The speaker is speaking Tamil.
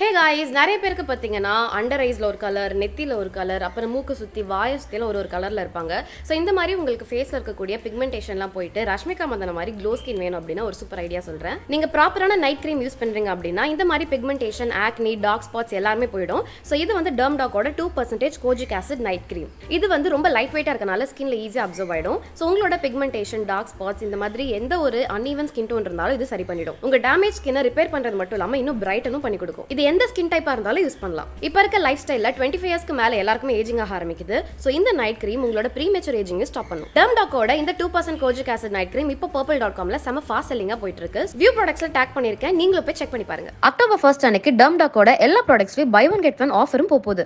ஹே காய்ஸ் நிறைய பேருக்கு பார்த்தீங்கன்னா அண்டர் ஐஸில் ஒரு கலர் நெத்தியில் ஒரு கலர் அப்புறம் மூக்கு சுற்றி வாயை சுற்றில ஒரு ஒரு கலரில் இருப்பாங்க ஸோ இந்த மாதிரி உங்களுக்கு ஃபேஸில் இருக்கக்கூடிய பிக்மெண்டேஷன்லாம் போயிட்டு ரஷ்மிகா மந்தன மாதிரி க்ளோ ஸ்கின் வேணும் அப்படின்னா ஒரு சூப்பர் ஐடியா சொல்கிறேன் நீங்கள் ப்ராப்பரான நைட் க்ரீம் யூஸ் பண்ணுறீங்க அப்படின்னா இந்த மாதிரி பிக்மெண்டேஷன் ஆக்னி டார்க் ஸ்பாட்ஸ் எல்லாமே போயிடும் ஸோ இது வந்து டர்ம் டாக்கோட two percentage kojic acid night cream இது வந்து ரொம்ப லைட் வெயிட்டாக இருக்கனால ஸ்கின்ல ஈஸியாக அப்சர்வ் ஆகிடும் ஸோ உங்களோட பிக்மெண்டேஷன் டார்க் ஸ்பாட்ஸ் இந்த மாதிரி எந்த ஒரு அன்ஈவன் ஸ்கின் டோன் இருந்தாலும் இது சரி பண்ணிடும் உங்க டேமேஜ் ஸ்கின்னை ரிப்பேர் பண்றது மட்டும் இல்லாமல் இன்னும் பிரைட்டனும் பண்ணி கொடுக்கும் இது எந்த ஸ்கின் டைப்பாக இருந்தாலும் யூஸ் பண்ணலாம் இப்போ இருக்க லைஃப் ஸ்டைலில் டுவெண்ட்டி ஃபைவ் இயர்ஸ்க்கு மேலே எல்லாருக்குமே ஏஜிங் ஆக ஆரம்பிக்குது ஸோ இந்த நைட் க்ரீம் உங்களோட ப்ரீமெச்சர் ஏஜிங்கை ஸ்டாப் பண்ணும் டர்ம் டாக்கோட இந்த two percent kojic acid night cream இப்போ பர்பிள் டாட் காம்ல செம ஃபாஸ்ட் செல்லிங்காக போயிட்டு இருக்கு வியூ ப்ராடக்ட்ஸ்ல டேக் பண்ணியிருக்கேன் நீங்களும் போய் செக் பண்ணி பாருங்க அக்டோபர் ஃபர்ஸ்ட் அன்னைக்கு டர்ம் டாக்கோட எல்லா ப்ராடக்ட்ஸ்லயும் பை ஒன் கெட் ஒன் ஆஃபரும் போகுது